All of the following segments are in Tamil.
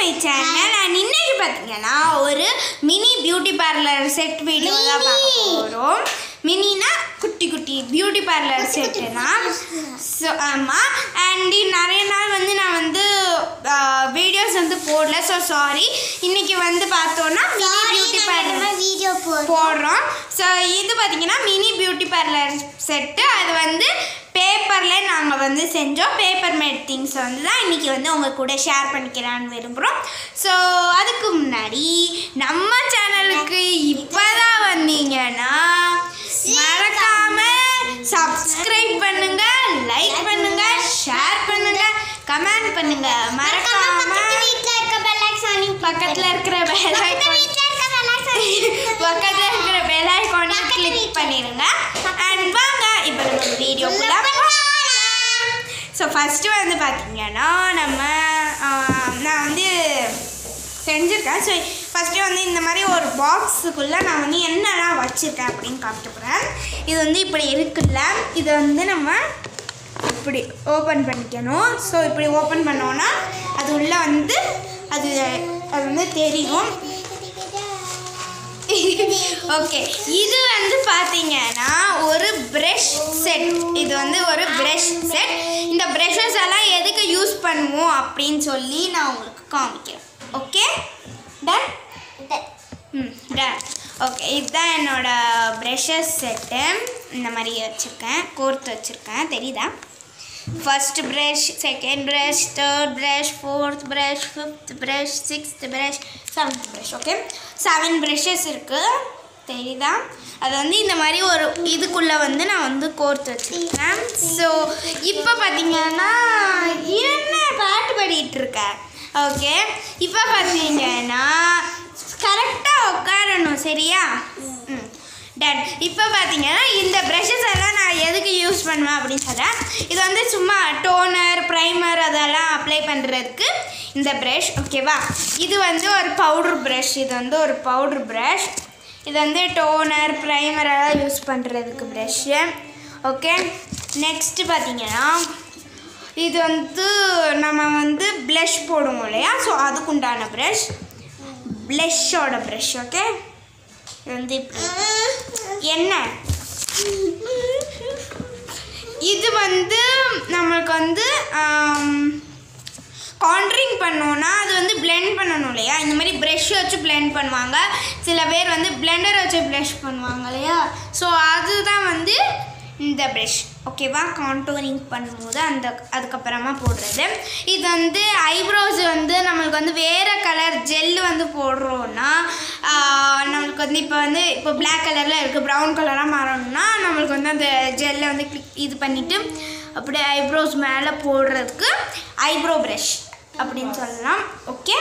மை சேனல் நான் இன்னைக்கு பார்த்தீங்கன்னா ஒரு mini beauty parlour set video தான் பார்க்க போகிறோம் மினினா குட்டி குட்டி பியூட்டி பார்லர் செட்டுனா ஸோ ஆமாம் அண்ட் நிறைய நாள் வந்து நான் வந்து வீடியோஸ் வந்து போடல ஸோ சாரி இன்னைக்கு வந்து பார்த்தோன்னா மினி பியூட்டி பார்லர் வீடியோ போடுறோம் போடுறோம் ஸோ இது பார்த்தீங்கன்னா மினி பியூட்டி பார்லர் செட்டு அது வந்து பேப்பரில் நாங்கள் வந்து செஞ்சோம் பேப்பர் மேட் திங்ஸ் வந்து தான் இன்றைக்கி வந்து உங்கள் கூட ஷேர் பண்ணிக்கலான்னு விரும்புகிறோம் ஸோ அதுக்கு முன்னாடி நம்ம சேனலுக்கு இப்போ தான் வந்தீங்கன்னா மறக்காம சப்ஸ்கிரைப் பண்ணுங்க லைக் பண்ணுங்க ஷேர் பண்ணுங்க கமெண்ட் பண்ணுங்க மறக்காம வீட்ல இருக்க பெல் ஐகானை பக்கத்தில் இருக்கிற பெல் ஐக்கான் வீட்ல இருக்க பெல் ஐகானை பக்கத்தில் இருக்கிற பெல் ஐக்கானை கிளிக் பண்ணிடுங்க அண்ட் வாங்க இப்போ நம்ம வீடியோக்குள்ள ஸோ ஃபஸ்ட்டு வந்து பார்த்தீங்கன்னா நம்ம ஆஹ், நான் வந்து செஞ்சுருக்கேன் ஸோ ஃபஸ்ட்டு வந்து இந்த மாதிரி ஒரு பாக்ஸுக்குள்ளே நான் வந்து என்னெல்லாம் வச்சுருக்கேன் அப்படின்னு காமிக்க போகிறேன் இது வந்து இப்படி இருக்குல்ல இது வந்து நம்ம இப்படி ஓப்பன் பண்ணிக்கணும் ஸோ இப்படி ஓப்பன் பண்ணோன்னா அது உள்ளே வந்து அது அது வந்து தெரியும் ஓகே இது வந்து பார்த்தீங்கன்னா ஒரு ப்ரஷ் செட் இது வந்து ஒரு ப்ரஷ் செட் இந்த ப்ரஷஸ் எல்லாம் எதுக்கு யூஸ் பண்ணுவோம் அப்படின்னு சொல்லி நான் உங்களுக்கு காமிக்கிறேன் okay done hmm done okay இதுதான் என்னோட ப்ரஷஸ் செட்டு இந்த மாதிரி வச்சுருக்கேன் கோர்த்து வச்சுருக்கேன் தெரியுதா first brush second brush third brush fourth brush fifth brush sixth brush seventh brush okay seven brushes இருக்குது தெரியுதா அது வந்து இந்த மாதிரி ஒரு இதுக்குள்ளே வந்து நான் வந்து கோர்த்து வச்சுருக்கேன் ஸோ இப்போ பார்த்தீங்கன்னா என்ன பாட்டு பாடிட்டு இருக்கேன் ஓகே இப்போ பார்த்தீங்கன்னா கரெக்டாக உட்காரணும் சரியா ம் டன் இப்போ பார்த்தீங்கன்னா இந்த ப்ரஷஸ் எல்லாம் நான் எதுக்கு யூஸ் பண்ணுவேன் அப்படின்னு சொல்கிறேன் இது வந்து சும்மா டோனர் ப்ரைமர் அதெல்லாம் அப்ளை பண்ணுறதுக்கு இந்த ப்ரஷ் ஓகேவா இது வந்து ஒரு பவுடர் ப்ரஷ் இது வந்து ஒரு பவுடர் ப்ரஷ் இது வந்து டோனர் ப்ரைமர் எல்லாம் யூஸ் பண்ணுறதுக்கு ப்ரஷ்ஷு ஓகே நெக்ஸ்ட்டு பார்த்தீங்கன்னா இது வந்து நம்ம வந்து ப்ளஷ் போடுவோம் இல்லையா ஸோ அதுக்குண்டான ப்ரஷ் ப்ளஷ்ஷோட ப்ரஷ் ஓகே இது வந்து இப்படி என்ன இது வந்து நம்மளுக்கு வந்து கான்ட்ரிங் பண்ணோன்னா அது வந்து blend பண்ணணும் இல்லையா இந்த மாதிரி ப்ரெஷ் வச்சு blend பண்ணுவாங்க சில பேர் வந்து பிளெண்டர் வச்சு ப்ரஷ் பண்ணுவாங்க இல்லையா ஸோ அதுதான் வந்து இந்த ப்ரஷ் ஓகேவா கான்டோரிங் பண்ணும்போது அந்த அதுக்கப்புறமா போடுறது இது வந்து ஐப்ரோஸ் வந்து நம்மளுக்கு வந்து வேறு கலர் ஜெல் வந்து போடுறோன்னா ஆஹ், நம்மளுக்கு வந்து இப்போ வந்து இப்போ பிளாக் கலரில் இருக்குது ப்ரௌன் கலராக மாறணும்னா நம்மளுக்கு வந்து அந்த ஜெல்லை வந்து கிளிக் இது பண்ணிவிட்டு அப்படியே ஐப்ரோஸ் மேலே போடுறதுக்கு ஐப்ரோ ப்ரஷ் அப்படின்னு சொல்லலாம் ஓகே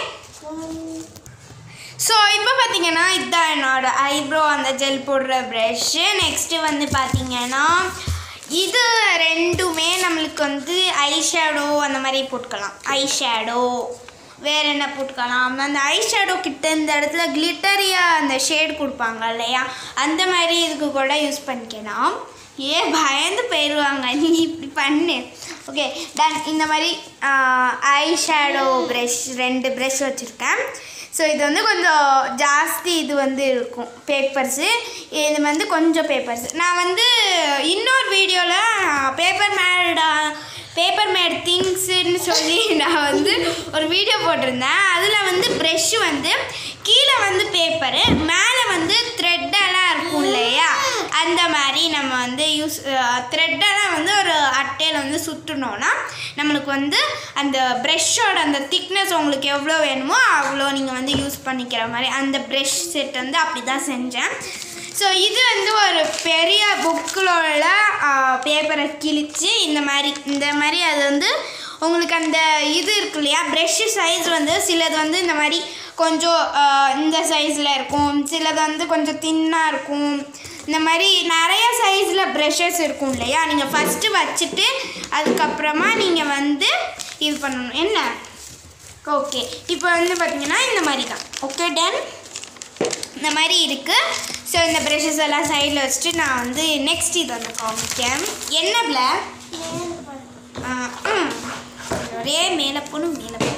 ஸோ இப்போ பார்த்தீங்கன்னா இதுதான் என்னோட ஐப்ரோ அந்த ஜெல் போடுற ப்ரஷ்ஷு நெக்ஸ்ட்டு வந்து பார்த்தீங்கன்னா இது ரெண்டுமே நம்மளுக்கு வந்து ஐ ஷேடோ அந்த மாதிரி போட்டுக்கலாம் ஐ ஷேடோ வேறு என்ன போட்டுக்கலாம் அந்த ஐ ஷேடோ கிட்ட இந்த இடத்துல கிளிட்டரியாக அந்த ஷேட் கொடுப்பாங்க இல்லையா அந்த மாதிரி இதுக்கு கூட யூஸ் பண்ணிக்கலாம் ஏ பயந்து போயிடுவாங்க நீ இப்படி பண்ணு ஓகே டன் இந்த மாதிரி ஐ ஷேடோ ப்ரஷ் ரெண்டு ப்ரஷ் வச்சுருக்கேன் ஸோ இது வந்து கொஞ்சம் ஜாஸ்தி இது வந்து இருக்கும் பேப்பர்ஸு இது வந்து கொஞ்சம் பேப்பர்ஸ் நான் வந்து இன்னொரு வீடியோவில் பேப்பர் மேடா பேப்பர் மேட் திங்ஸுன்னு சொல்லி நான் வந்து ஒரு வீடியோ போட்டிருந்தேன் அதில் வந்து ப்ரெஷ்ஷு வந்து கீழே வந்து பேப்பரு மேலே வந்து த்ரெட்டெல்லாம் இருக்கும் இல்லையா அந்த மாதிரி நம்ம வந்து யூஸ் த்ரெட்டெல்லாம் வந்து ஒரு அட்டையில் வந்து சுற்றணும்னா நம்மளுக்கு வந்து அந்த ப்ரெஷ்ஷோட அந்த திக்னஸ் உங்களுக்கு எவ்வளோ வேணுமோ அவ்வளோ நீங்கள் வந்து யூஸ் பண்ணிக்கிற மாதிரி அந்த ப்ரெஷ் செட் வந்து அப்படி தான் செஞ்சேன் ஸோ இது வந்து ஒரு பெரிய புக்கில் உள்ள பேப்பரை கிழிச்சு இந்த மாதிரி இந்த மாதிரி அது வந்து உங்களுக்கு அந்த இது இருக்கு இல்லையா ப்ரெஷ்ஷு சைஸ் வந்து சிலது வந்து இந்த மாதிரி கொஞ்சம் ஆ, இந்த சைஸில் இருக்கும் சிலது வந்து கொஞ்சம் தின்னாக இருக்கும் இந்த மாதிரி நிறைய சைஸில் ப்ரெஷஸ் இருக்கும் இல்லையா நீங்கள் ஃபஸ்ட்டு வச்சுட்டு அதுக்கப்புறமா நீங்கள் வந்து இது பண்ணணும் என்ன ஓகே இப்போ வந்து பார்த்தீங்கன்னா இந்த மாதிரி தான் ஓகே டன் இந்த மாதிரி இருக்குது ஸோ இந்த ப்ரெஷஸ் எல்லாம் சைடில் வச்சுட்டு நான் வந்து நெக்ஸ்ட் இது வந்து காமிக்கேன் என்ன பிளாக் ஒரே மேலே போகணும் மேலே போகணும்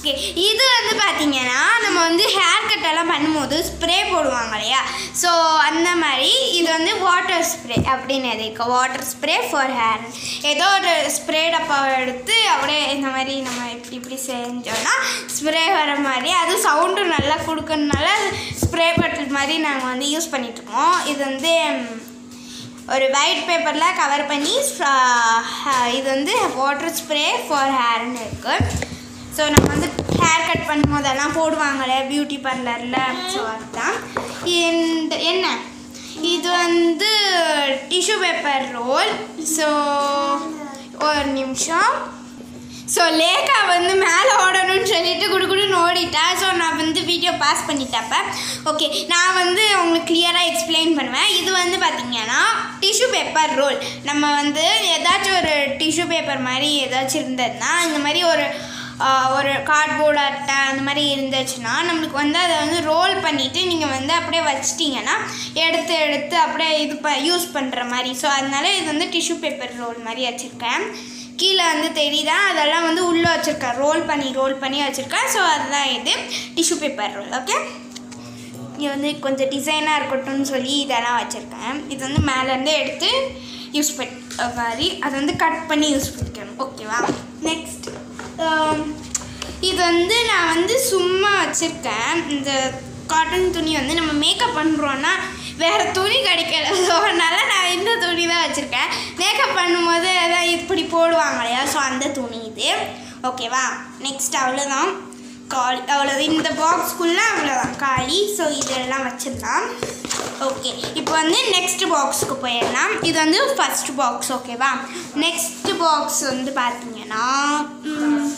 ஓகே இது வந்து பார்த்தீங்கன்னா நம்ம வந்து ஹேர் கட் எல்லாம் பண்ணும்போது ஸ்ப்ரே போடுவாங்க இல்லையா ஸோ அந்த மாதிரி இது வந்து வாட்டர் ஸ்ப்ரே அப்படின்னு எதுக்கு வாட்டர் ஸ்ப்ரே ஃபார் ஹேர் ஏதோ ஒரு ஸ்ப்ரே டப்பாவை எடுத்து அப்படியே இந்த மாதிரி நம்ம இப்படி இப்படி செஞ்சோன்னா ஸ்ப்ரே வர மாதிரி அது சவுண்டு நல்லா கொடுக்கறதுனால ஸ்ப்ரே பாட்டில் மாதிரி நாங்கள் வந்து யூஸ் பண்ணிகிட்ருக்கோம் இது வந்து ம், ஒரு ஒயிட் பேப்பரில் கவர் பண்ணி ஸ்ப்ரா- இது வந்து வாட்டர் ஸ்ப்ரே ஃபார் ஹேர்னு இருக்குது ஸோ நம்ம வந்து ஹேர் கட் பண்ணும்போதெல்லாம் போடுவாங்களே பியூட்டி பார்லரில் ஸோ அதுதான் இந்த என்ன இது வந்து டிஷ்யூ பேப்பர் ரோல் ஸோ ஒரு நிமிஷம் ஸோ லேக்கா வந்து மேலே ஓடணும்னு சொல்லிட்டு குடுகுடுன்னு ஓடிட்டா ஸோ நான் வந்து வீடியோ பாஸ் பண்ணிட்டப்ப ஓகே நான் வந்து உங்களுக்கு கிளியராக எக்ஸ்பிளைன் பண்ணுவேன் இது வந்து பார்த்தீங்கன்னா டிஷ்யூ பேப்பர் ரோல் நம்ம வந்து ஏதாச்சும் ஒரு டிஷ்யூ பேப்பர் மாதிரி ஏதாச்சும் இருந்ததுன்னா இந்த மாதிரி ஒரு ஆஹ், ஒரு கார்ட்போர்டு அட்டை அந்த மாதிரி இருந்துச்சுன்னா நம்மளுக்கு வந்து அதை வந்து ரோல் பண்ணிவிட்டு நீங்கள் வந்து அப்படியே வச்சிட்டிங்கன்னா எடுத்து எடுத்து அப்படியே இது ப யூஸ் பண்ணுற மாதிரி ஸோ அதனால இது வந்து டிஷ்யூ பேப்பர் ரோல் மாதிரி வச்சுருக்கேன் கீழே வந்து தெரியுதா அதெல்லாம் வந்து உள்ளே வச்சுருக்கேன் ரோல் பண்ணி ரோல் பண்ணி வச்சுருக்கேன் ஸோ அதுதான் இது டிஷ்யூ பேப்பர் ரோல் ஓகே இது வந்து கொஞ்சம் டிசைனாக இருக்கட்டும்னு சொல்லி இதெல்லாம் வச்சுருக்கேன் இது வந்து மேலேருந்து எடுத்து யூஸ் பண்ணி மாதிரி அதை வந்து கட் பண்ணி யூஸ் பண்ணிக்கணும் ஓகேவா நெக்ஸ்ட் இது வந்து நான் வந்து சும்மா வச்சுருக்கேன் இந்த காட்டன் துணி வந்து நம்ம மேக்கப் பண்ணுறோன்னா வேறு துணி கிடைக்கல ஸோ அதனால் நான் இந்த துணி தான் வச்சுருக்கேன் மேக்கப் பண்ணும்போது அதான் இப்படி போடுவாங்க இல்லையா ஸோ அந்த துணி இது ஓகேவா நெக்ஸ்ட் அவ்வளோதான் காலி அவ்வளோ இந்த பாக்ஸ்க்குள்ளே அவ்வளோதான் காலி ஸோ இதெல்லாம் வச்சிடலாம் ஓகே இப்போ வந்து நெக்ஸ்ட் பாக்ஸுக்கு போயிடலாம் இது வந்து ஃபஸ்ட் பாக்ஸ் ஓகேவா நெக்ஸ்ட் பாக்ஸ் வந்து பார்த்தீங்கன்னா ம்,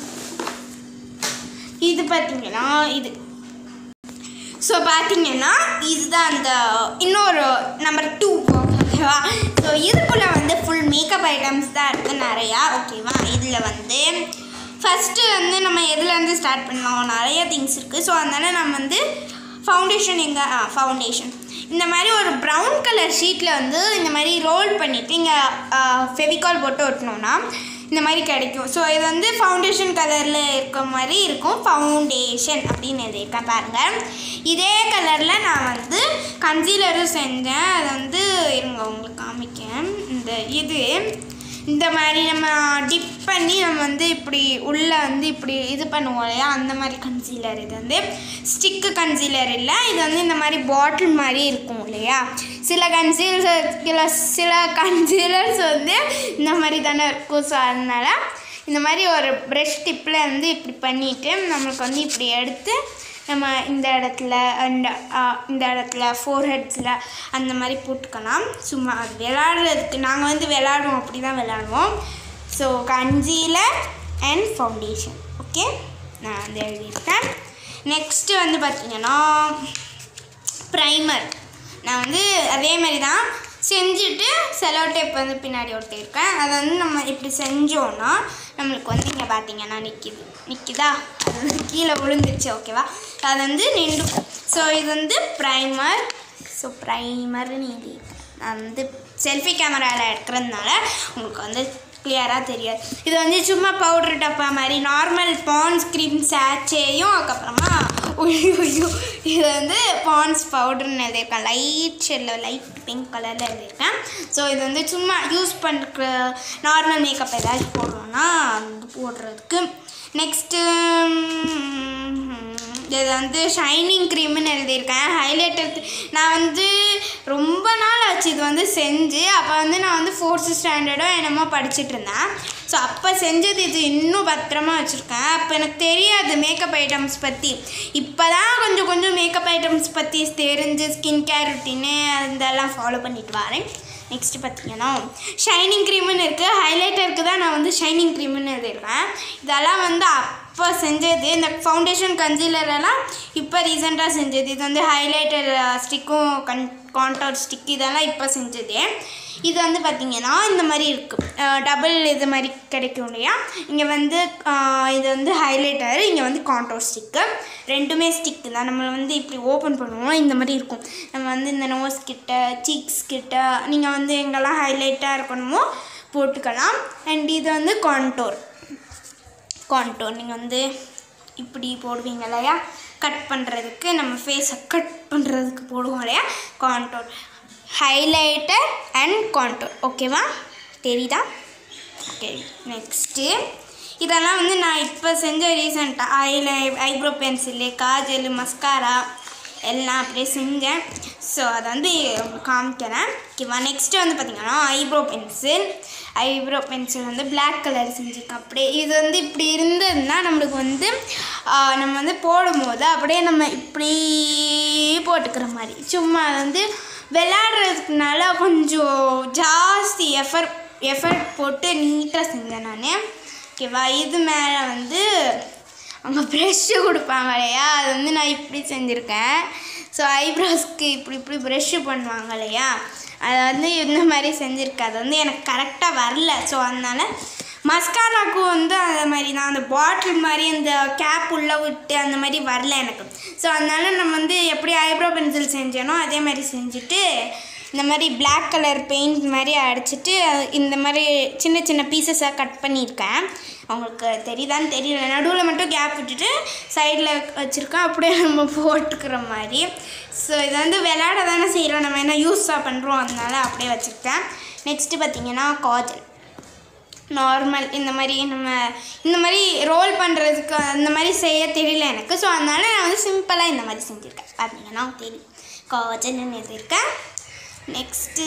இது பார்த்தீங்கன்னா இது ஸோ பார்த்தீங்கன்னா இதுதான் அந்த இன்னொரு நம்பர் டூ ஓகேவா ஸோ இதுக்குள்ளே வந்து ஃபுல் மேக்கப் ஐட்டம்ஸ் தான் இருக்குது நிறையா ஓகேவா இதில் வந்து ஃபஸ்ட்டு வந்து நம்ம எதுலேருந்து ஸ்டார்ட் பண்ணலாம் நிறைய திங்ஸ் இருக்குது ஸோ அதனால் நம்ம வந்து ஃபவுண்டேஷன் எங்கே ஆ ஃபவுண்டேஷன் இந்த மாதிரி ஒரு ப்ரௌன் கலர் ஷீட்டில் வந்து இந்த மாதிரி ரோல் பண்ணிவிட்டு இங்கே ஃபெவிகால் போட்டு ஒட்டணும்னா இந்த மாதிரி கிடைக்கும் ஸோ இது வந்து ஃபவுண்டேஷன் கலரில் இருக்க மாதிரி இருக்கும் ஃபவுண்டேஷன் அப்படின்னு எழுதியிருக்கேன் பாருங்கள் இதே கலரில் நான் வந்து கன்சீலரும் செஞ்சேன் அதை வந்து இருங்க உங்களுக்கு காமிக்கேன் இந்த இது இந்த மாதிரி நம்ம டிப் பண்ணி நம்ம வந்து இப்படி உள்ளே வந்து இப்படி இது பண்ணுவோம் இல்லையா அந்த மாதிரி கன்சீலர் இது வந்து ஸ்டிக்கு கன்சீலர் இல்லை இது வந்து இந்த மாதிரி பாட்டில் மாதிரி இருக்கும் இல்லையா சில கன்சீலர் சில சில கன்சீலர்ஸ் வந்து இந்த மாதிரி தானே இருக்கும் ஸோ அதனால் இந்த மாதிரி ஒரு ப்ரஷ் டிப்பில் வந்து இப்படி பண்ணிவிட்டு நம்மளுக்கு வந்து இப்படி எடுத்து நம்ம இந்த இடத்துல அந்த ஆ, இந்த இடத்துல ஃபோர் ஹெட்ஸில் அந்த மாதிரி போட்டுக்கலாம் சும்மா அது விளாடுறதுக்கு நாங்கள் வந்து விளாடுவோம் அப்படி தான் விளாடுவோம் so concealer and foundation okay நான் வந்து எழுதியிருக்கேன் நெக்ஸ்ட்டு வந்து பார்த்தீங்கன்னா ப்ரைமர் நான் வந்து அதே மாதிரி தான் செஞ்சுட்டு செலோ டேப் வந்து பின்னாடி ஒட்டியிருக்கேன் அதை வந்து நம்ம இப்படி செஞ்சோன்னா நம்மளுக்கு வந்து இங்கே பார்த்தீங்கன்னா நிற்கிது நிற்கிதா அது வந்து கீழே விழுந்துருச்சு ஓகேவா அது வந்து நின்றுக்கும் ஸோ இது வந்து ப்ரைமர் ஸோ ப்ரைமர்னு இது நான் வந்து செல்ஃபி கேமராவில் எடுக்கிறதுனால உங்களுக்கு வந்து கிளியராக தெரியாது இது வந்து சும்மா பவுடர் டப்பா மாதிரி நார்மல் பான்ஸ் க்ரீம் சேச்சேயும் அதுக்கப்புறமா உய்யோ உய்யோ இது வந்து பான்ஸ் பவுடர்னு எழுதியிருக்கேன் லைட் ஷெல்லில் லைட் பிங்க் கலரில் எழுதியிருக்கேன் ஸோ இது வந்து சும்மா யூஸ் பண்ணுற நார்மல் மேக்கப் ஏதாச்சும் போடுறோன்னா வந்து போடுறதுக்கு நெக்ஸ்ட்டு இது வந்து ஷைனிங் க்ரீம்னு எழுதியிருக்கேன் ஹைலைட்டர் நான் வந்து ரொம்ப நாள் ஆச்சு இது வந்து செஞ்சு அப்போ வந்து நான் வந்து ஃபோர்த்து ஸ்டாண்டர்டோ என்னமோ படிச்சுட்டு இருந்தேன் ஸோ அப்போ செஞ்சது இது இன்னும் பத்திரமா வச்சுருக்கேன் அப்போ எனக்கு தெரியாது மேக்கப் ஐட்டம்ஸ் பற்றி இப்போ தான் கொஞ்சம் கொஞ்சம் மேக்கப் ஐட்டம்ஸ் பற்றி தெரிஞ்சு ஸ்கின் கேர் ருட்டீனு அதெல்லாம் ஃபாலோ பண்ணிட்டு வரேன் நெக்ஸ்ட் பார்த்தீங்கன்னா ஷைனிங் க்ரீம்னு இருக்குது ஹைலைட்டருக்கு தான் நான் வந்து ஷைனிங் க்ரீம்னு எழுதியிருக்கேன் இதெல்லாம் வந்து அப்போ செஞ்சது இந்த ஃபவுண்டேஷன் கன்சீலர் எல்லாம் இப்போ ரீசெண்டாக செஞ்சது இது வந்து ஹைலைட்டர் ஸ்டிக்கும் கன் கான்டாக்ட் ஸ்டிக் இதெல்லாம் இப்போ செஞ்சது இது வந்து பார்த்திங்கன்னா இந்த மாதிரி இருக்குது டபுள் இது மாதிரி கிடைக்கும் இல்லையா இங்கே வந்து ஆஹ், இது வந்து ஹைலைட்டர் இங்கே வந்து கான்டோர் ஸ்டிக்கு ரெண்டுமே ஸ்டிக்கு தான் நம்ம வந்து இப்படி ஓப்பன் பண்ணுவோம் இந்த மாதிரி இருக்கும் நம்ம வந்து இந்த நோஸ் கிட்ட சீக்ஸ் கிட்ட நீங்கள் வந்து எங்கெல்லாம் ஹைலைட்டாக இருக்கணுமோ போட்டுக்கலாம் அண்ட் இது வந்து கான்டோர் கான்டோர் நீங்கள் வந்து இப்படி போடுவீங்க இல்லையா கட் பண்ணுறதுக்கு நம்ம ஃபேஸை கட் பண்ணுறதுக்கு போடுவோம் இல்லையா கான்டோர் ஹைலைட்டர் அண்ட் கான்டோர் ஓகேவா தெரியுதா ஓகே நெக்ஸ்ட்டு இதெல்லாம் வந்து நான் இப்போ செஞ்ச ரீசெண்டாக ஐல ஐப்ரோ பென்சிலு காஜல் மஸ்காரா எல்லாம் அப்படியே செஞ்சேன் ஸோ அதை வந்து உங்களுக்கு காமிக்கிறேன் ஓகேவா நெக்ஸ்ட்டு வந்து பார்த்திங்கன்னா ஐப்ரோ பென்சில் ஐப்ரோ பென்சில் வந்து பிளாக் கலர் செஞ்சுருக்கேன் அப்படியே இது வந்து இப்படி இருந்ததுன்னா நம்மளுக்கு வந்து ஆ, நம்ம வந்து போடும்போது அப்படியே நம்ம இப்படி போட்டுக்கிற மாதிரி சும்மா அது வந்து விளையாடுறதுக்குனால கொஞ்சம் ஜாஸ்தி எஃபர்ட் எஃபர்ட் போட்டு நீட்டாக செஞ்சேன் நான் ஓகேவா இது மேலே வந்து அவங்க ப்ரெஷ்ஷு கொடுப்பாங்க இல்லையா அது வந்து நான் இப்படி செஞ்சுருக்கேன் ஸோ ஐப்ரோஸ்க்கு இப்படி இப்படி ப்ரெஷ்ஷு பண்ணுவாங்க இல்லையா அதை வந்து இந்த மாதிரி செஞ்சுருக்கேன் அது வந்து எனக்கு கரெக்டாக வரல ஸோ அதனால் மஸ்காராக்கும் வந்து அந்த மாதிரி தான் அந்த பாட்டில் மாதிரி அந்த கேப் உள்ளே விட்டு அந்த மாதிரி வரல எனக்கு ஸோ அதனால நம்ம வந்து எப்படி ஐப்ரோ பென்சில் செஞ்சேனோ அதே மாதிரி செஞ்சுட்டு இந்த மாதிரி Black கலர் பெயிண்ட் மாதிரி அடிச்சிட்டு இந்த மாதிரி சின்ன சின்ன பீசஸாக கட் பண்ணியிருக்கேன் அவங்களுக்கு தெரியுதான்னு தெரியல நடுவில் மட்டும் கேப் விட்டுட்டு சைடில் வச்சுருக்கேன் அப்படியே நம்ம போட்டுக்கிற மாதிரி ஸோ இதை வந்து விளையாட தானே செய்கிறோம் நம்ம என்ன யூஸாக பண்ணுறோம் அதனால அப்படியே வச்சுருக்கேன் நெக்ஸ்ட்டு பார்த்தீங்கன்னா காஜல் நார்மல் இந்த மாதிரி நம்ம இந்த மாதிரி ரோல் பண்ணுறதுக்கு அந்த மாதிரி செய்ய தெரியல எனக்கு ஸோ அதனால நான் வந்து சிம்பிளாக இந்த மாதிரி செஞ்சுருக்கேன் பார்த்தீங்கன்னா தெரியும் காஜல்னு எழுதியிருக்கேன் நெக்ஸ்ட்டு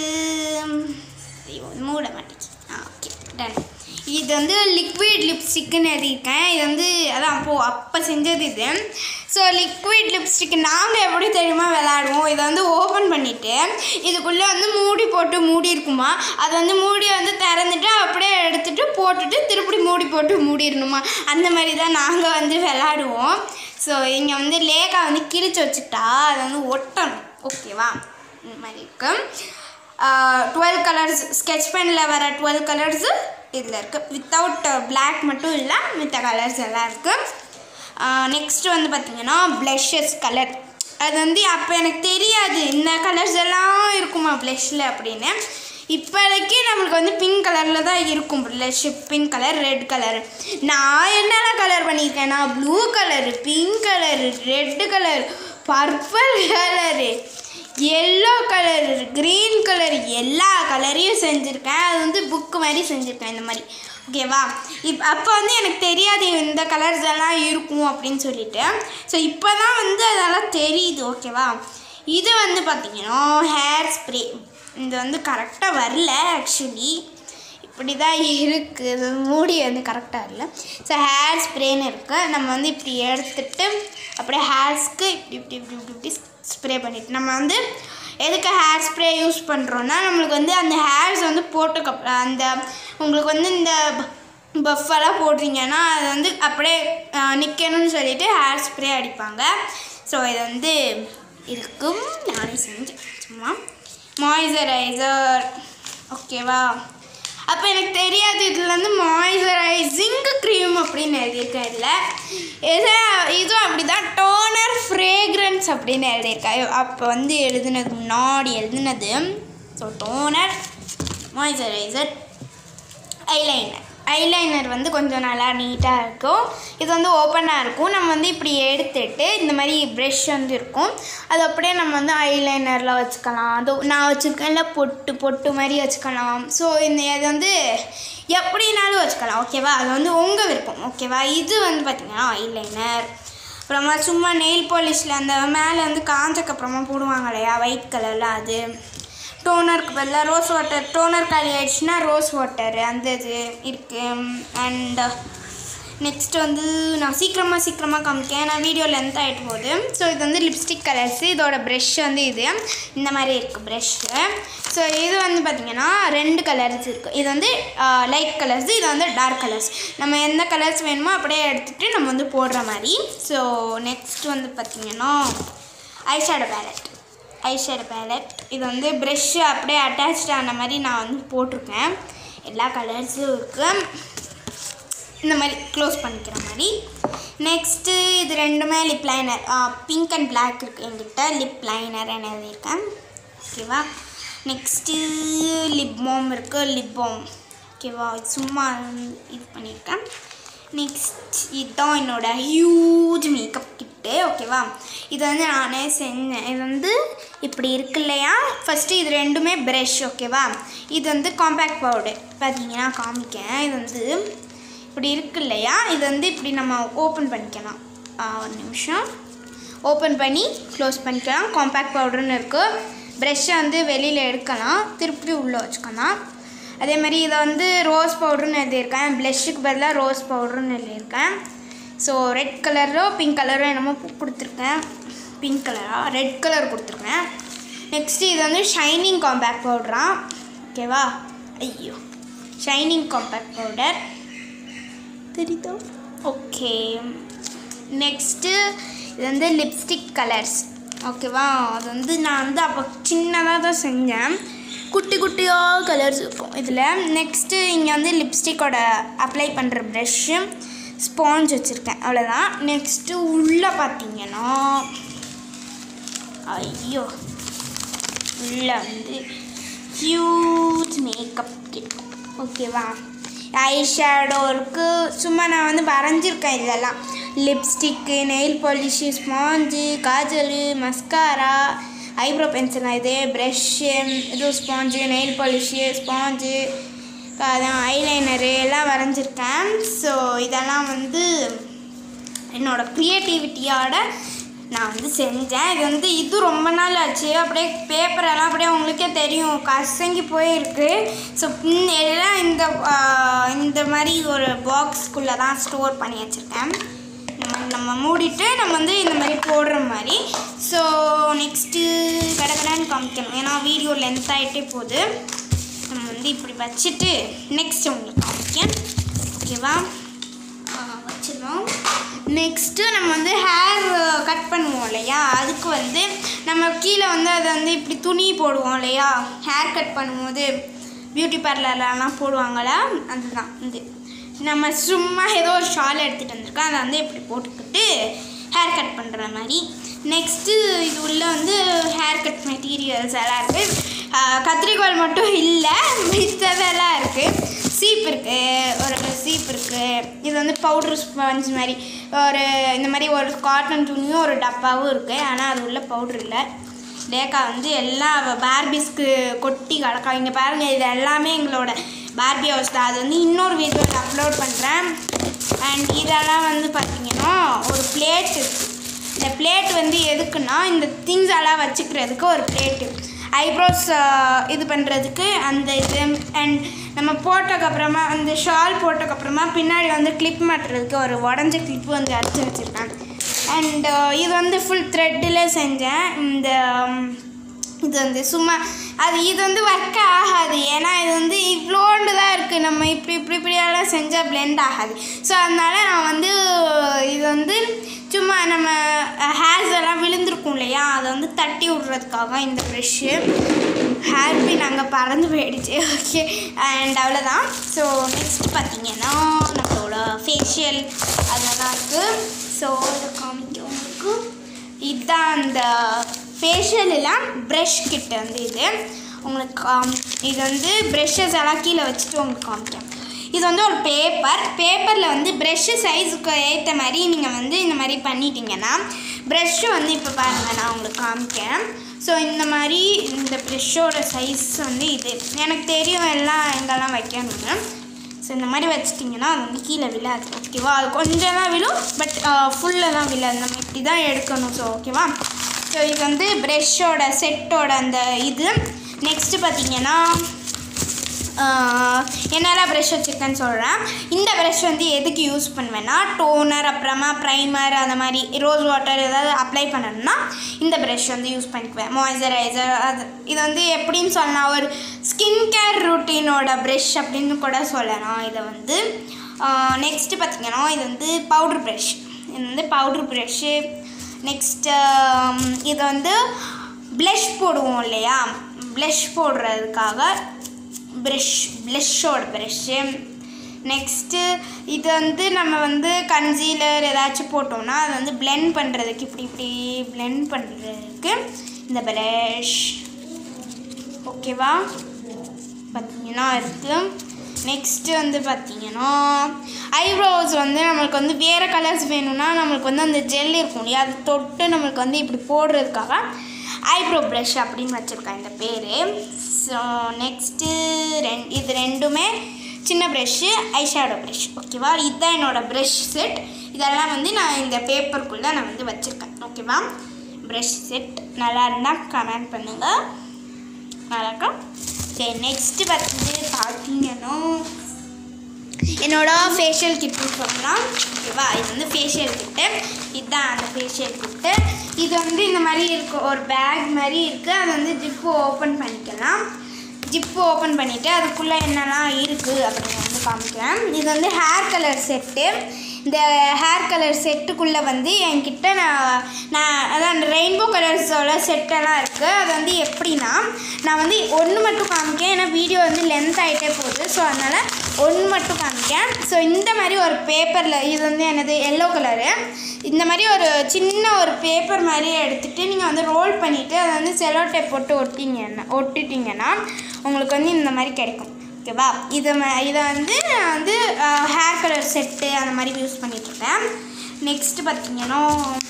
ஐயோ மூட மாட்டேங்குது ஆ ஓகே டன் இது வந்து லிக்விட் லிப்ஸ்டிக்குன்னு எழுதியிருக்கேன் இது வந்து அதான் அப்போது அப்போ செஞ்சது இது ஸோ லிக்விட் லிப்ஸ்டிக் நாங்கள் எப்படி தெரியுமா விளாடுவோம் இதை வந்து ஓப்பன் பண்ணிவிட்டு இதுக்குள்ளே வந்து மூடி போட்டு மூடி இருக்குமா அது வந்து மூடி வந்து திறந்துட்டு அப்படியே எடுத்துட்டு போட்டுட்டு திருப்பி மூடி போட்டு மூடிடணுமா அந்த மாதிரி தான் நாங்கள் வந்து விளாடுவோம் ஸோ இங்கே வந்து லேக்கா வந்து கிழிச்சு வச்சுட்டா அதை வந்து ஒட்டணும் ஓகேவா இந்த மாதிரி இருக்கு டுவெல் கலர்ஸ் ஸ்கெட்ச் பெனில் வர டுவெல் கலர்ஸு இதில் இருக்குது வித்தவுட் Black மட்டும் இல்லை மித்த கலர்ஸ் எல்லாம் இருக்குது நெக்ஸ்ட்டு வந்து பார்த்திங்கன்னா ப்ளஷஸ் கலர் அது வந்து அப்போ எனக்கு தெரியாது இந்த கலர்ஸ் எல்லாம் இருக்குமா ப்ளஷில் அப்படின்னு இப்போதைக்கு நம்மளுக்கு வந்து பிங்க் கலரில் தான் இருக்கும் blush pink colour red colour நான் என்னென்ன கலர் பண்ணியிருக்கேன்னா blue colour pink colour red colour purple colour yellow colour green colour எல்லா கலரையும் செஞ்சுருக்கேன் அது வந்து புக்கு மாதிரி செஞ்சுருக்கேன் இந்த மாதிரி ஓகேவா இப் அப்போ வந்து எனக்கு தெரியாது இந்த கலர்ஸ் எல்லாம் இருக்கும் அப்படின்னு சொல்லிட்டு ஸோ இப்போ தான் வந்து அதெல்லாம் தெரியுது ஓகேவா இது வந்து பார்த்திங்கன்னா ஹேர் ஸ்ப்ரே இது வந்து கரெக்டாக வரல ஆக்சுவலி இப்படி தான் இருக்குது மூடி வந்து கரெக்டாக இல்லை ஸோ ஹேர் ஸ்ப்ரேன்னு இருக்குது நம்ம வந்து இப்படி எடுத்துட்டு அப்படியே ஹேர்ஸ்க்கு இப்படி இப்படி இப்படி இப்படி இப்படி ஸ்ப்ரே பண்ணிட்டு நம்ம வந்து எதுக்கு ஹேர் ஸ்ப்ரே யூஸ் பண்ணுறோன்னா நம்மளுக்கு வந்து அந்த ஹேர்ஸ் வந்து போட்டுக்க அந்த உங்களுக்கு வந்து இந்த பஃபெல்லாம் போடுறீங்கன்னா அது வந்து அப்படியே நிற்கணும்னு சொல்லிட்டு ஹேர் ஸ்ப்ரே அடிப்பாங்க ஸோ இது வந்து இருக்கும் நானே செஞ்சேன் சும்மா மாய்ஸ்சரைசர் ஓகேவா அப்போ எனக்கு தெரியாது இதில் வந்து மாய்ஸ்சரைசிங் க்ரீம் அப்படின்னு எழுதியிருக்கேன் இதில் இது இதுவும் அப்படி தான் டோனர் ஃப்ரேக்ரன்ஸ் அப்படின்னு எழுதியிருக்கேன் அப்போ வந்து எழுதுனது முன்னாடி எழுதுனது so toner moisturiser eyeliner eyeliner வந்து கொஞ்சம் நல்லா நீட்டாக இருக்கும் இது வந்து ஓப்பனாக இருக்கும் நம்ம வந்து இப்படி எடுத்துட்டு இந்த மாதிரி ப்ரெஷ் வந்து இருக்கும் அது அப்படியே நம்ம வந்து ஐலைனரில் வச்சுக்கலாம் அது நான் வச்சுருக்கேன்ல பொட்டு பொட்டு மாதிரி வச்சுக்கலாம் ஸோ இந்த இது வந்து எப்படினாலும் வச்சுக்கலாம் ஓகேவா அது வந்து உங்கள் விருப்பம் ஓகேவா இது வந்து பார்த்திங்கன்னா ஐலைனர் அப்புறமா சும்மா நெயில் பாலிஷில் அந்த மேலே வந்து காஞ்சக்கப்புறமா போடுவாங்க இல்லையா ஒயிட் கலரில் அது டோனருக்கு பதிலாக ரோஸ் வாட்டர் டோனர் காலி ஆயிடுச்சுன்னா ரோஸ் வாட்டர் அந்த இது இருக்குது அண்ட் நெக்ஸ்ட் வந்து நான் சீக்கிரமாக சீக்கிரமாக காமிக்கேன் நான் வீடியோ லென்த் ஆகிட்டு போகுது ஸோ இது வந்து லிப்ஸ்டிக் கலர்ஸ் இதோட ப்ரெஷ் வந்து இது இந்த மாதிரி இருக்குது ப்ரெஷ்ஷு ஸோ இது வந்து பார்த்திங்கன்னா ரெண்டு கலர்ஸ் இருக்குது இது வந்து லைட் கலர்ஸ் இது வந்து டார்க் கலர்ஸ் நம்ம எந்த கலர்ஸ் வேணுமோ அப்படியே எடுத்துகிட்டு நம்ம வந்து போடுற மாதிரி ஸோ நெக்ஸ்ட் வந்து பார்த்திங்கன்னா ஐஷேடோ பேலட் ஐஷேடோ பேலட் இது வந்து ப்ரெஷ்ஷு அப்படியே அட்டாச்ட் ஆன மாதிரி நான் வந்து போட்டிருக்கேன் எல்லா கலர்ஸும் இருக்குது இந்த மாதிரி க்ளோஸ் பண்ணிக்கிற மாதிரி நெக்ஸ்ட்டு இது ரெண்டுமே lip liner pink and black இருக்குது என்கிட்ட லிப் லைனர் எழுதியிருக்கேன் ஓகேவா நெக்ஸ்ட்டு லிப் பாம் இருக்குது லிப் பாம் ஓகேவா சும்மா இது பண்ணியிருக்கேன் நெக்ஸ்ட் இதுதான் என்னோட ஹியூஜ் மேக்கப் கிட்டு ஓகேவா இது வந்து நானே செஞ்சேன் இது வந்து இப்படி இருக்கு இல்லையா ஃபஸ்ட்டு இது ரெண்டுமே ப்ரஷ் ஓகேவா இது வந்து காம்பேக்ட் பவுடர் பார்த்தீங்கன்னா காமிக்கேன் இது வந்து இப்படி இருக்கு இல்லையா இது வந்து இப்படி நம்ம ஓப்பன் பண்ணிக்கலாம் ஆ, ஒரு நிமிஷம் ஓப்பன் பண்ணி க்ளோஸ் பண்ணிக்கலாம் காம்பேக்ட் பவுடர்னு இருக்குது ப்ரெஷ்ஷை வந்து வெளியில் எடுக்கலாம் திருப்பி உள்ளே வச்சுக்கலாம் அதே மாதிரி இதை வந்து ரோஸ் பவுடர்னு எழுதியிருக்கேன் ப்ளஷ்ஷுக்கு பதிலாக ரோஸ் பவுடர்னு எழுதியிருக்கேன் ஸோ ரெட் கலரோ பிங்க் கலரோ என்னமோ கு- கொடுத்துருக்கேன் பிங்க் கலரா ரெட் கலர் கொடுத்துருக்கேன் நெக்ஸ்ட்டு இது வந்து ஷைனிங் காம்பேக்ட் பவுடரா ஓகேவா ஐயோ ஷைனிங் காம்பேக்ட் பவுடர் தெரியுதோ ஓகே நெக்ஸ்ட்டு இது வந்து லிப்ஸ்டிக் கலர்ஸ் ஓகேவா அது வந்து நான் வந்து அப்போ சின்னதாக தான் செஞ்சேன் குட்டி குட்டியாக கலர்ஸ் இருக்கும் இதில் நெக்ஸ்ட்டு இங்கே வந்து லிப்ஸ்டிக்கோட அப்ளை பண்ணுற ப்ரெஷ்ஷு ஸ்பாஞ்ச் வச்சுருக்கேன் அவ்வளோதான் நெக்ஸ்ட்டு உள்ளே பார்த்தீங்கன்னா ஐயோ உள்ளே வந்து ஹியூஜ் மேக்கப் கிட் ஓகேவா ஐ ஷேடோ இருக்குது சும்மா நான் வந்து வரைஞ்சிருக்கேன் இதெல்லாம் lipstick nail polish sponge kajal mascara eyebrow pencil இது ப்ரெஷ்ஷு இது ஸ்பாஞ்சு நெயில் பாலிஷு ஸ்பாஞ்சு அதான் ஐலைனரு எல்லாம் வரைஞ்சிருக்கேன் ஸோ இதெல்லாம் வந்து என்னோட க்ரியேட்டிவிட்டியோட நான் வந்து செஞ்சேன் இது வந்து இது ரொம்ப நாள் ஆச்சு அப்படியே பேப்பரெல்லாம் அப்படியே உங்களுக்கே தெரியும் கசங்கி போயிருக்கு ஸோ எல்லாம் இந்த ஆ, இந்த மாதிரி ஒரு பாக்ஸ்குள்ளே தான் ஸ்டோர் பண்ணி வச்சுருக்கேன் நம்ம நம்ம மூடிட்டு நம்ம வந்து இந்த மாதிரி போடுற மாதிரி ஸோ நெக்ஸ்ட்டு கடகடான்னு காமிக்கணும் ஏன்னா வீடியோ லென்த் ஆகிட்டே போகுது நம்ம வந்து இப்படி வச்சுட்டு நெக்ஸ்ட் உங்களுக்கு காமிக்கேன் ஓகேவா வச்சிடலாம் நெக்ஸ்ட்டு நம்ம வந்து ஹேர் கட் பண்ணுவோம் இல்லையா அதுக்கு வந்து நம்ம கீழே வந்து அதை வந்து இப்படி துணி போடுவோம் இல்லையா ஹேர் கட் பண்ணும்போது பியூட்டி பார்லர்லலாம் போடுவாங்களா அதுதான் இது நம்ம சும்மா ஏதோ ஒரு ஷால் எடுத்துகிட்டு வந்திருக்கோம் அதை வந்து இப்படி போட்டுக்கிட்டு ஹேர் கட் பண்ணுற மாதிரி நெக்ஸ்ட்டு இது உள்ள வந்து ஹேர் கட் மெட்டீரியல்ஸ் எல்லாம் இருக்குது கத்திரிக்கோல் மட்டும் இல்லை மித்ததெல்லாம் இருக்குது சீப் இருக்குது ஒரு சீப் இருக்குது இது வந்து பவுட்ரு ஸ்பாஞ்ச் மாதிரி ஒரு இந்த மாதிரி ஒரு காட்டன் துணியும் ஒரு டப்பாவும் இருக்குது ஆனால் அது உள்ள பவுட்ரு இல்லை டேக்கா வந்து எல்லாம் அவ பார்பிஸ்க்கு கொட்டி கிடக்கா இங்கே பாருங்கள் இது எல்லாமே எங்களோட பார்பி ஹவுஸ் தான் அது வந்து இன்னொரு வீடியோவில் அப்லோட் பண்ணுறேன் அண்ட் இதெல்லாம் வந்து பார்த்தீங்கன்னா ஒரு பிளேட் இருக்குது இந்த பிளேட் வந்து எதுக்குன்னா இந்த திங்ஸ் எல்லாம் வச்சுக்கிறதுக்கு ஒரு பிளேட்டு ஐப்ரோஸ் இது பண்ணுறதுக்கு அந்த இது அண்ட் நம்ம போட்டதுக்கப்புறமா அந்த ஷால் போட்டதுக்கப்புறமா பின்னாடி வந்து கிளிப் மாட்டுறதுக்கு ஒரு உடஞ்ச கிளிப்பு வந்து அடிச்சு வச்சுருக்கேன் அண்ட் இது வந்து ஃபுல் த்ரெட்டில் செஞ்சேன் இந்த உம், இது வந்து சும்மா அது இது வந்து ஒர்க் ஆகாது ஏன்னா இது வந்து இவ்வளோண்டு தான் இருக்குது நம்ம இப்படி இப்படி இப்படியெல்லாம் செஞ்சால் பிளெண்ட் ஆகாது ஸோ அதனால நான் வந்து இது வந்து சும்மா நம்ம ஹேர்ஸ் எல்லாம் விழுந்திருக்கும் இல்லையா அதை வந்து தட்டி விட்றதுக்காக இந்த ப்ரெஷ்ஷு ஹேர் பின் அங்கே பறந்து போயிடுச்சு ஓகே அண்ட் அவ்வளோதான் ஸோ நெக்ஸ்ட் பார்த்தீங்கன்னா நம்மளோட ஃபேஷியல் அதெல்லாம் இருக்குது ஸோ இதை காமிக்க உங்களுக்கு இதுதான் அந்த ஃபேஷியல் எல்லாம் ப்ரஷ் கிட்ட வந்து இது உங்களுக்கு காம் இது வந்து ப்ரெஷ்ஷஸ் எல்லாம் கீழே வச்சுட்டு உங்களுக்கு காமிக்கிறேன் இது வந்து ஒரு பேப்பர் பேப்பரில் வந்து ப்ரெஷ்ஷு சைஸுக்கு ஏற்ற மாதிரி நீங்கள் வந்து இந்த மாதிரி பண்ணிட்டீங்கன்னா ப்ரெஷ்ஷு வந்து இப்போ பாருங்கள் நான் உங்களுக்கு காமிக்கிறேன் ஸோ இந்த மாதிரி இந்த ப்ரெஷ்ஷோட சைஸ் வந்து இது எனக்கு தெரியும் எல்லாம் எங்கெல்லாம் வைக்கணும்னு ஸோ இந்த மாதிரி வச்சிட்டிங்கன்னா அது வந்து கீழே விழாது ஓகேவா அது கொஞ்சம் தான் விழும் பட் ஃபுல்லாக தான் விழாது நம்ம இப்படி தான் எடுக்கணும் ஸோ ஓகேவா ஸோ இது வந்து ப்ரெஷ்ஷோட செட்டோட அந்த இது நெக்ஸ்ட்டு பார்த்தீங்கன்னா ஆஹ், என்னெல்லாம் ப்ரஷ் வச்சுருக்கேன்னு சொல்கிறேன் இந்த ப்ரஷ் வந்து எதுக்கு யூஸ் பண்ணுவேன்னா டோனர் அப்புறமா ப்ரைமர் அந்த மாதிரி ரோஸ் வாட்டர் ஏதாவது அப்ளை பண்ணணும்னா இந்த ப்ரஷ் வந்து யூஸ் பண்ணிக்குவேன் மாய்ஸ்சரைசர் அது இது வந்து எப்படின்னு சொல்லலாம் ஒரு ஸ்கின் கேர் ருட்டீனோட ப்ரஷ் அப்படின்னு கூட சொல்லலாம் இதை வந்து நெக்ஸ்ட்டு பார்த்தீங்கன்னா இது வந்து பவுட்ரு ப்ரஷ் இது வந்து பவுட்ரு ப்ரஷ்ஷு நெக்ஸ்ட்டு இது வந்து ப்ளஷ் போடுவோம் இல்லையா ப்ளஷ் போடுறதுக்காக ப்ரஷ் ப்ளஷ்ஷோட ப்ரஷ்ஷு நெக்ஸ்ட்டு இது வந்து நம்ம வந்து கன்சீலர் ஏதாச்சும் போட்டோம்னா அது வந்து blend பண்ணுறதுக்கு இப்படி இப்படி blend பண்ணுறதுக்கு இந்த ப்ரஷ் ஓகேவா பார்த்தீங்கன்னா இருக்குது நெக்ஸ்ட்டு வந்து பார்த்தீங்கன்னா ஐப்ரோஸ் வந்து நம்மளுக்கு வந்து வேறு கலர்ஸ் வேணும்னா நம்மளுக்கு வந்து அந்த ஜெல் இருக்கும் இல்லையா அது தொட்டு நம்மளுக்கு வந்து இப்படி போடுறதுக்காக ஐப்ரோ ப்ரஷ் அப்படின்னு வச்சுருக்கேன் இந்த பேர் ஸோ நெக்ஸ்ட்டு ரெண் இது ரெண்டுமே சின்ன ப்ரெஷ்ஷு ஐஷேடோ ப்ரஷ் ஓகேவா இதுதான் என்னோடய ப்ரஷ் செட் இதெல்லாம் வந்து நான் இந்த பேப்பருக்குள்ளே நான் வந்து வச்சுருக்கேன் ஓகேவா ப்ரஷ் செட் நல்லா இருந்தால் கமெண்ட் பண்ணுங்கள் நல்லாக்கா சரி நெக்ஸ்ட்டு வந்து பார்த்தீங்கன்னா என்னோட ஃபேஷியல் கிட்டு சொல்லலாம் ஓகேவா இது வந்து ஃபேஷியல் கிட்டு இதுதான் அந்த ஃபேஷியல் கிட்டு இது வந்து இந்த மாதிரி இருக்கும் ஒரு பேக் மாதிரி இருக்குது அது வந்து ஜிப்பு ஓப்பன் பண்ணிக்கலாம் ஜிப்பு ஓப்பன் பண்ணிவிட்டு அதுக்குள்ளே என்னெல்லாம் இருக்குது அப்படின்னு வந்து காமிக்கிறேன் இது வந்து ஹேர் கலர் செட்டு இந்த ஹேர் கலர் செட்டுக்குள்ளே வந்து என்கிட்ட நான் நான் அதான் ரெயின்போ கலர்ஸோட செட்டெல்லாம் இருக்குது அது வந்து எப்படின்னா நான் வந்து ஒன்று மட்டும் காமிக்கேன் ஏன்னா வீடியோ வந்து லென்த் ஆகிட்டே போகுது ஸோ அதனால் ஒன்று மட்டும் காமிக்கேன் ஸோ இந்த மாதிரி ஒரு பேப்பரில் இது வந்து என்னது எல்லோ கலரு இந்த மாதிரி ஒரு சின்ன ஒரு பேப்பர் மாதிரி எடுத்துகிட்டு நீங்கள் வந்து ரோல் பண்ணிவிட்டு அதை வந்து செலோ டேப் போட்டு ஒட்டிங்கன்னா ஒட்டிட்டிங்கன்னா உங்களுக்கு வந்து இந்த மாதிரி கிடைக்கும் ஓகேவா இதை ம- இதை வந்து நான் வந்து ஹேர் கலர் செட்டு அந்த மாதிரி யூஸ் பண்ணிகிட்ருக்கேன் நெக்ஸ்ட்டு பார்த்தீங்கன்னா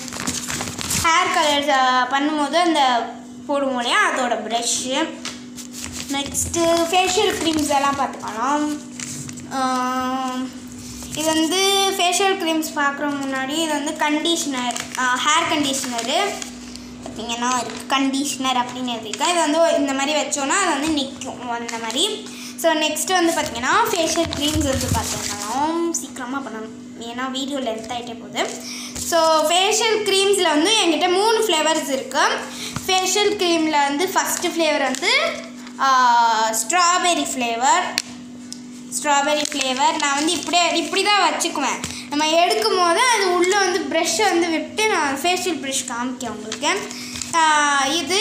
ஹேர் கலர் பண்ணும்போது அந்த போடுவோம் இல்லையா அதோட ப்ரஷ்ஷு நெக்ஸ்ட்டு ஃபேஷியல் க்ரீம்ஸ் எல்லாம் பார்த்துக்கலாம் ஆம், இது வந்து ஃபேஷியல் க்ரீம்ஸ் பார்க்குற முன்னாடி இது வந்து கண்டிஷ்னர் ஹேர் கண்டிஷ்னரு பார்த்தீங்கன்னா இருக்குது கண்டிஷ்னர் அப்படின்னு எழுதியிருக்கேன் இது வந்து இந்த மாதிரி வச்சோன்னா அது வந்து நிற்கும் அந்த மாதிரி ஸோ நெக்ஸ்ட்டு வந்து பார்த்தீங்கன்னா ஃபேஷியல் க்ரீம்ஸ் வந்து பார்த்தோம்னாலும் சீக்கிரமாக பண்ணணும் ஏன்னா வீடியோ லென்த் ஆகிட்டே போகுது ஸோ ஃபேஷியல் க்ரீம்ஸில் வந்து என்கிட்ட மூணு ஃப்ளேவர்ஸ் இருக்குது ஃபேஷியல் க்ரீமில் வந்து ஃபஸ்ட்டு ஃப்ளேவர் வந்து ஸ்ட்ராபெரி ஃப்ளேவர் ஸ்ட்ராபெரி ஃப்ளேவர் நான் வந்து இப்படியே இப்படி தான் வச்சுக்குவேன் நம்ம எடுக்கும் போது அது உள்ளே வந்து ப்ரெஷ்ஷை வந்து விட்டு நான் ஃபேஷியல் ப்ரஷ் காமிக்கேன் உங்களுக்கு ஆஹ் இது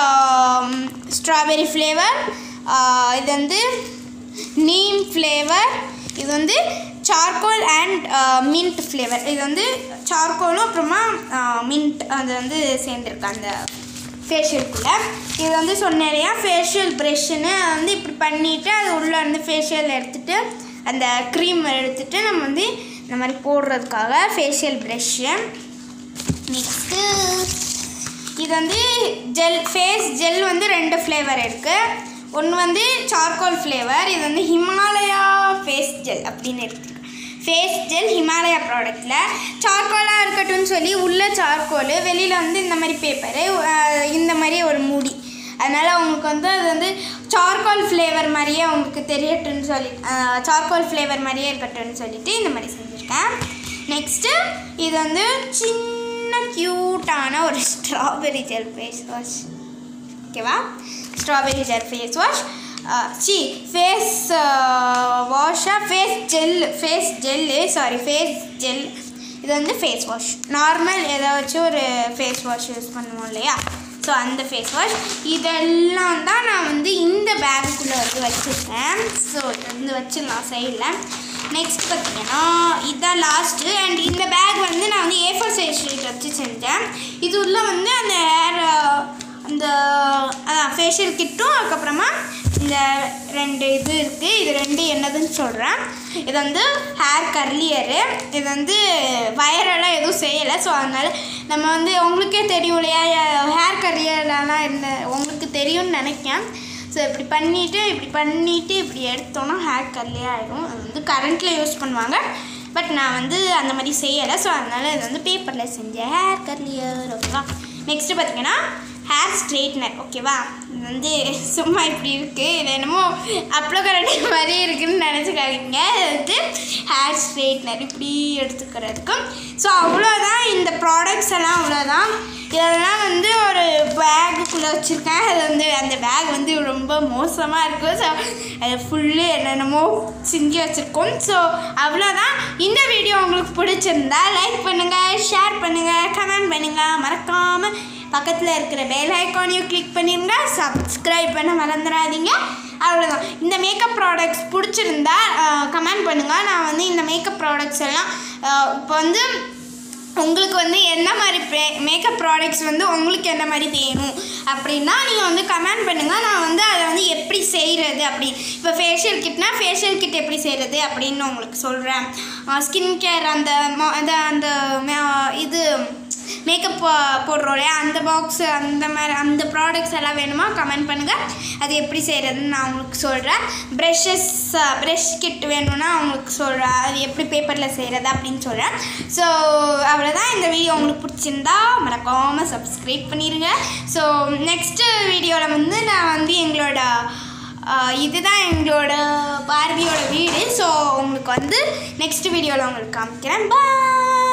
ஸ்ட்ராபெரி ஃப்ளேவர் இது வந்து நீம் ஃப்ளேவர் இது வந்து சார்கோல் அண்ட் மின்ட் ஃப்ளேவர் இது வந்து சார்கோலும் அப்புறமா மின்ட் அது வந்து சேர்ந்துருக்கு அந்த ஃபேஷியலுக்குள்ளே இது வந்து சொன்னேன் இல்லையா ஃபேஷியல் ப்ரெஷ்ஷுன்னு வந்து இப்படி பண்ணிவிட்டு அது உள்ளே வந்து ஃபேஷியல் எடுத்துகிட்டு அந்த க்ரீம் எடுத்துகிட்டு நம்ம வந்து இந்த மாதிரி போடுறதுக்காக ஃபேஷியல் ப்ரெஷ்ஷு நெக்ஸ்ட்டு இது வந்து ஜெல் ஃபேஸ் ஜெல் வந்து ரெண்டு ஃப்ளேவர் இருக்குது ஒன்று வந்து சார்கோல் ஃப்ளேவர் இது வந்து ஹிமாலயா ஃபேஸ் ஜெல் அப்படின்னு இருக்குது ஃபேஸ் ஜெல் ஹிமாலயா ப்ராடக்ட்டில் சார்கோலாக இருக்கட்டும்னு சொல்லி உள்ள சார்கோல் வெளியில் வந்து இந்த மாதிரி பேப்பரு இந்த மாதிரி ஒரு மூடி அதனால் உங்களுக்கு வந்து அது வந்து சார்கோல் ஃப்ளேவர் மாதிரியே உங்களுக்கு தெரியட்டும்னு சொல்லி சார்கோல் ஃப்ளேவர் மாதிரியே இருக்கட்டும்னு சொல்லிட்டு இந்த மாதிரி செஞ்சுருக்கேன் நெக்ஸ்ட்டு இது வந்து சின்ன க்யூட்டான ஒரு ஸ்ட்ராபெரி ஜெல் ஃபேஸ் வாஷ் ஓகேவா ஸ்ட்ராபெரி ஜெல் ஃபேஸ் வாஷ் சி ஃபேஸ் வாஷாக face gel face gel sorry face gel இது வந்து ஃபேஸ் வாஷ் நார்மல் ஏதாச்சும் ஒரு ஃபேஸ் வாஷ் யூஸ் பண்ணுவோம் இல்லையா ஸோ அந்த ஃபேஸ் வாஷ் இதெல்லாம் தான் நான் வந்து இந்த பேக்குள்ளே வந்து வச்சுருக்கேன் ஸோ இது வந்து வச்சிடலாம் சைடில் நெக்ஸ்ட் பார்த்தீங்கன்னா இதுதான் லாஸ்ட்டு அண்ட் இந்த பேக் வந்து நான் வந்து ஏஃபோர் சைஸ் ஷீட் வச்சு செஞ்சேன் இது உள்ள வந்து அந்த ஹேர் அந்த அதான் ஃபேஷியல் கிட்டும் அதுக்கப்புறமா இந்த ரெண்டு இது இருக்குது இது ரெண்டு என்னதுன்னு சொல்கிறேன் இது வந்து ஹேர் கர்லியரு இது வந்து வயரெல்லாம் எதுவும் செய்யலை ஸோ அதனால் நம்ம வந்து உங்களுக்கே தெரியும் இல்லையா ஹேர் கர்லியர்லாம் இருந்த உங்களுக்கு தெரியும்னு நினைக்கிறேன் ஸோ இப்படி பண்ணிவிட்டு இப்படி பண்ணிவிட்டு இப்படி எடுத்தோன்னா ஹேர் கர்லியாக ஆகிடும் அது வந்து கரண்ட்டில் யூஸ் பண்ணுவாங்க பட் நான் வந்து அந்த மாதிரி செய்யலை ஸோ அதனால் இது வந்து பேப்பரில் செஞ்சேன் ஹேர் கர்லியர் ஓகேவா நெக்ஸ்ட்டு பார்த்தீங்கன்னா ஹேர் ஸ்ட்ரெயிட்னர் ஓகேவா இது வந்து சும்மா இப்படி இருக்குது இது என்னமோ அப்ளோ கரண்ட் மாதிரி இருக்குன்னு நினச்சிக்காதீங்க இது வந்து ஹேர் ஸ்ட்ரெயிட்னர் இப்படி எடுத்துக்கிறதுக்கும் ஸோ அவ்வளோதான் இந்த ப்ராடக்ட்ஸ் எல்லாம் அவ்வளோதான் இதெல்லாம் வந்து ஒரு பேக்குள்ளே வச்சுருக்கேன் அது வந்து அந்த பேக் வந்து ரொம்ப மோசமாக இருக்கும் ஸோ அது ஃபுல்லு என்னென்னமோ செஞ்சு வச்சுருக்கோம் ஸோ அவ்வளோதான் இந்த வீடியோ உங்களுக்கு பிடிச்சிருந்தா லைக் பண்ணுங்கள் ஷேர் பண்ணுங்கள் கமெண்ட் பண்ணுங்கள் மறக்காமல் பக்கத்தில் இருக்கிற பெல் ஐக்கானையும் கிளிக் பண்ணிருங்க சப்ஸ்கிரைப் பண்ண மறந்துடாதீங்க அவ்வளோதான் இந்த மேக்கப் ப்ராடக்ட்ஸ் பிடிச்சிருந்தா கமெண்ட் பண்ணுங்கள் நான் வந்து இந்த மேக்கப் ப்ராடக்ட்ஸ் எல்லாம் இப்போ வந்து உங்களுக்கு வந்து என்ன மாதிரி மேக்கப் ப்ராடக்ட்ஸ் வந்து உங்களுக்கு என்ன மாதிரி வேணும் அப்படின்னா நீங்கள் வந்து கமெண்ட் பண்ணுங்கள் நான் வந்து அதை வந்து எப்படி செய்கிறது அப்படி இப்போ ஃபேஷியல் கிட்னா ஃபேஷியல் கிட் எப்படி செய்கிறது அப்படின்னு உங்களுக்கு சொல்கிறேன் ஸ்கின் கேர் அந்த மொ- அந்த அந்த ம- இது மேக்கப் போடுறோம் இல்லையா அந்த பாக்ஸ் அந்த மாதிரி அந்த ப்ராடக்ட்ஸ் எல்லாம் வேணுமா கமெண்ட் பண்ணுங்கள் அது எப்படி செய்கிறதுன்னு நான் உங்களுக்கு சொல்கிறேன் ப்ரெஷ்ஷஸ் ப்ரெஷ் கிட் வேணும்னா உங்களுக்கு சொல்கிறேன் அது எப்படி பேப்பரில் செய்கிறது அப்படின்னு சொல்கிறேன் ஸோ அவ்வளோதான் இந்த வீடியோ உங்களுக்கு பிடிச்சிருந்தா மறக்காமல் சப்ஸ்கிரைப் பண்ணிடுங்க ஸோ நெக்ஸ்ட்டு வீடியோவில் வந்து நான் வந்து எங்களோட ஆஹ், இதுதான் எங்களோட பார்பியோட வீடு ஸோ உங்களுக்கு வந்து நெக்ஸ்ட் வீடியோவில் உங்களுக்கு காமிக்கிறேன் பாய்